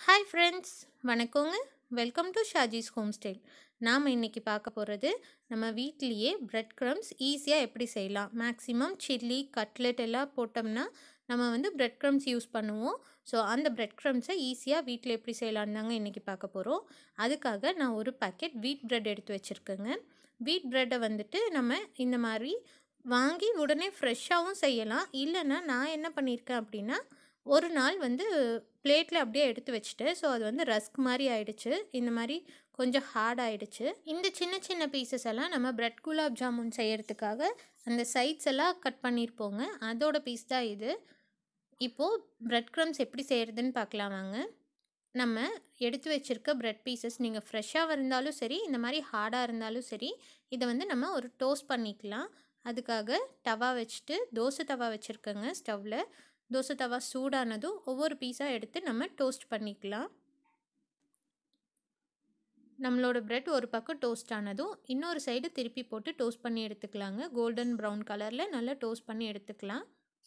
hi friends வணக்கங்க welcome to Shaji's home style நாம் இன்றைக்கி பார்க்க போகிறது நம்ம வீட்லேயே பிரெட் க்ரம்ஸ் ஈஸியாக எப்படி செய்யலாம் மேக்ஸிமம் சில்லி கட்லெட் எல்லாம் போட்டோம்னா நம்ம வந்து பிரெட் க்ரம்ஸ் யூஸ் பண்ணுவோம் ஸோ அந்த பிரெட் க்ரம்ஸை ஈஸியாக வீட்டில் எப்படி செய்யலான்னு தாங்க இன்றைக்கி பார்க்க போகிறோம் அதுக்காக நான் ஒரு பேக்கெட் வீட் பிரெட் எடுத்து வச்சுருக்கேங்க வீட் பிரெட்டை வந்துட்டு நம்ம இந்த மாதிரி வாங்கி உடனே ஃப்ரெஷ்ஷாகவும் செய்யலாம் இல்லைன்னா நான் என்ன பண்ணியிருக்கேன் அப்படின்னா ஒரு நாள் வந்து பிளேட்டில் அப்படியே எடுத்து வச்சுட்டு ஸோ அது வந்து ரஸ்க் மாதிரி ஆயிடுச்சு இந்த மாதிரி கொஞ்சம் ஹார்ட் ஆயிடுச்சு இந்த சின்ன சின்ன பீசஸ் எல்லாம் நம்ம பிரெட் குலாப் ஜாமுன் செய்யறதுக்காக அந்த சைட்ஸ் எல்லாம் கட் பண்ணியிருப்போங்க அதோட பீஸ் தான் இது இப்போது பிரெட் க்ரம்ஸ் எப்படி செய்கிறதுன்னு பார்க்கலாம் வாங்க நம்ம எடுத்து வச்சுருக்க பிரெட் பீசஸ் நீங்கள் ஃப்ரெஷ்ஷாக இருந்தாலும் சரி இந்த மாதிரி ஹார்டாக இருந்தாலும் சரி இதை வந்து நம்ம ஒரு டோஸ்ட் பண்ணிக்கலாம் அதுக்காக தவா வச்சுட்டு தோசை தவா வச்சுருக்கேங்க ஸ்டவ்வில் தோசை தவா சூடானதும் ஒவ்வொரு பீஸாக எடுத்து நம்ம டோஸ்ட் பண்ணிக்கலாம் நம்மளோட பிரெட் ஒரு பக்கம் டோஸ்ட் ஆனதும் இன்னொரு சைடு திருப்பி போட்டு டோஸ்ட் பண்ணி எடுத்துக்கலாங்க கோல்டன் ப்ரௌன் கலரில் நல்லா டோஸ்ட் பண்ணி எடுத்துக்கலாம்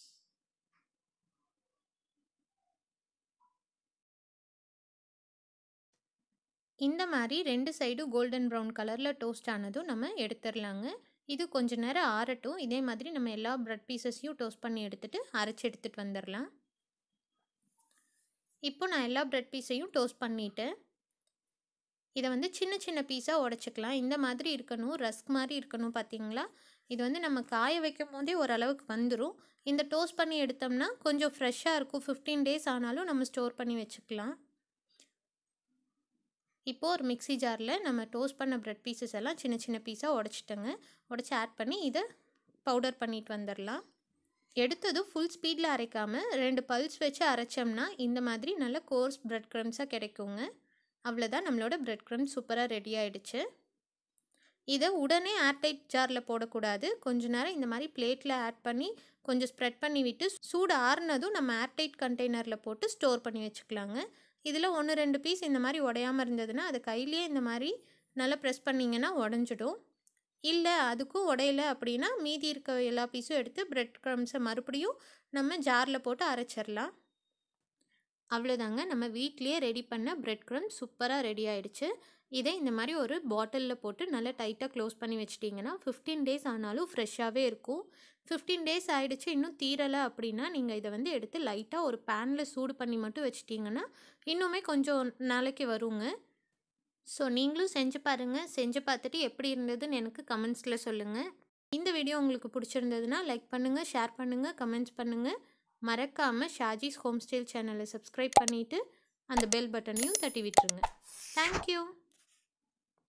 இந்த மாதிரி ரெண்டு சைடும் கோல்டன் ப்ரௌன் கலரில் டோஸ்ட் ஆனதும் நம்ம எடுத்துடலாங்க இது கொஞ்ச நேரம் ஆறட்டும் இதே மாதிரி நம்ம எல்லா ப்ரெட் பீசஸையும் டோஸ்ட் பண்ணி எடுத்துகிட்டு அரைச்சி எடுத்துகிட்டு வந்துடலாம் இப்போ நான் எல்லா ப்ரெட் பீஸையும் டோஸ்ட் பண்ணிவிட்டேன் இதை வந்து சின்ன சின்ன பீஸாக உடச்சிக்கலாம் இந்த மாதிரி இருக்கணும் ரஸ்க் மாதிரி இருக்கணும் பார்த்தீங்களா இது வந்து நம்ம காய வைக்கும் போதே ஓரளவுக்கு வந்துடும் இந்த டோஸ்ட் பண்ணி எடுத்தோம்னா கொஞ்சம் ஃப்ரெஷ்ஷாக இருக்கும் ஃபிஃப்டீன் டேஸ் ஆனாலும் நம்ம ஸ்டோர் பண்ணி வச்சுக்கலாம் இப்போது ஒரு மிக்சி ஜாரில் நம்ம டோஸ்ட் பண்ண ப்ரெட் பீசஸ் எல்லாம் சின்ன சின்ன பீஸாக உடச்சிட்டோங்க உடச்சி ஆட் பண்ணி இதை பவுடர் பண்ணிட்டு வந்துடலாம் எடுத்ததும் ஃபுல் ஸ்பீடில் அரைக்காமல் ரெண்டு பல்ஸ் வச்சு அரைச்சோம்னா இந்த மாதிரி நல்ல கோர்ஸ் ப்ரெட் க்ரம்ஸாக கிடைக்குங்க அவ்வளோதான் நம்மளோட ப்ரெட் க்ரம்ஸ் சூப்பராக ரெடி ஆகிடுச்சு இதை உடனே ஏர்டைட் ஜாரில் போடக்கூடாது கொஞ்ச நேரம் இந்த மாதிரி பிளேட்டில் ஆட் பண்ணி கொஞ்சம் ஸ்ப்ரெட் பண்ணி விட்டு சூடு ஆறுனதும் நம்ம ஏர்டைட் கண்டெய்னரில் போட்டு ஸ்டோர் பண்ணி வச்சுக்கலாங்க இதில் ஒன்று ரெண்டு பீஸ் இந்த மாதிரி உடையாமல் இருந்ததுன்னா அதை கையிலேயே இந்த மாதிரி நல்லா ப்ரெஸ் பண்ணிங்கன்னா உடஞ்சிடும் இல்லை அதுக்கும் உடையல அப்படின்னா மீதி இருக்க எல்லா பீஸும் எடுத்து ப்ரெட் க்ரம்ஸை மறுபடியும் நம்ம ஜாரில் போட்டு அரைச்சிடலாம் அவ்வளோதாங்க நம்ம வீட்லேயே ரெடி பண்ண ப்ரெட் க்ரம்ஸ் சூப்பராக ரெடி ஆகிடுச்சு இதை இந்த மாதிரி ஒரு பாட்டிலில் போட்டு நல்லா டைட்டாக க்ளோஸ் பண்ணி வச்சிட்டிங்கன்னா ஃபிஃப்டீன் டேஸ் ஆனாலும் ஃப்ரெஷ்ஷாகவே இருக்கும் ஃபிஃப்டீன் டேஸ் ஆகிடுச்சு இன்னும் தீரலை அப்படின்னா நீங்கள் இதை வந்து எடுத்து லைட்டாக ஒரு பேனில் சூடு பண்ணி மட்டும் வச்சிட்டிங்கன்னா இன்னுமே கொஞ்சம் நாளைக்கு வருங்க ஸோ நீங்களும் செஞ்சு பாருங்கள் செஞ்சு பார்த்துட்டு எப்படி இருந்ததுன்னு எனக்கு கமெண்ட்ஸில் சொல்லுங்கள் இந்த வீடியோ உங்களுக்கு பிடிச்சிருந்ததுன்னா லைக் பண்ணுங்கள் ஷேர் பண்ணுங்கள் கமெண்ட்ஸ் பண்ணுங்கள் மறக்காமல் ஷாஜிஸ் ஹோம் ஸ்டைல் சேனலை சப்ஸ்கிரைப் பண்ணிவிட்டு அந்த பெல் பட்டனையும் தட்டி விட்டுருங்க தேங்க்யூ